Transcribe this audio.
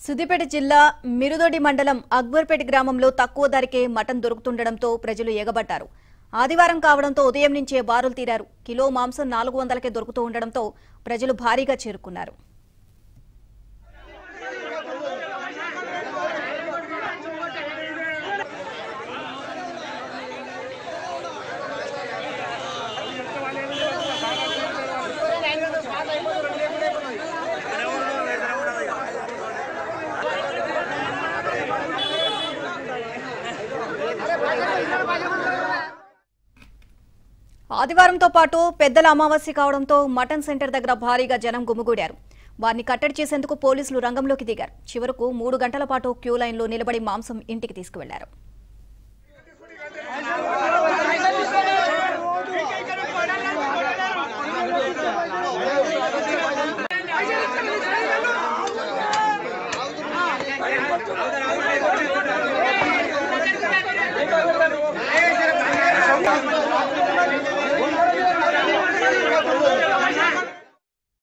సిద్దిపేట జిల్లా మిరుదొడి మండలం అక్బర్పేట గ్రామంలో తక్కువ ధరకే మటన్ దొరుకుతుండటంతో ప్రజలు ఎగబడ్డారు ఆదివారం కావడంతో ఉదయం నుంచే బారులు తీరారు కిలో మాంసం నాలుగు వందలకే దొరుకుతూ ఉండడంతో ప్రజలు భారీగా చేరుకున్నారు ఆదివారంతో పాటు పెద్దల అమావాస్య కావడంతో మటన్ సెంటర్ దగ్గర భారీగా జనం గుమిగూడారు వారిని కట్టడి చేసేందుకు పోలీసులు రంగంలోకి దిగారు చివరకు మూడు గంటల పాటు క్యూ లైన్లో నిలబడి మాంసం ఇంటికి తీసుకువెళ్లారు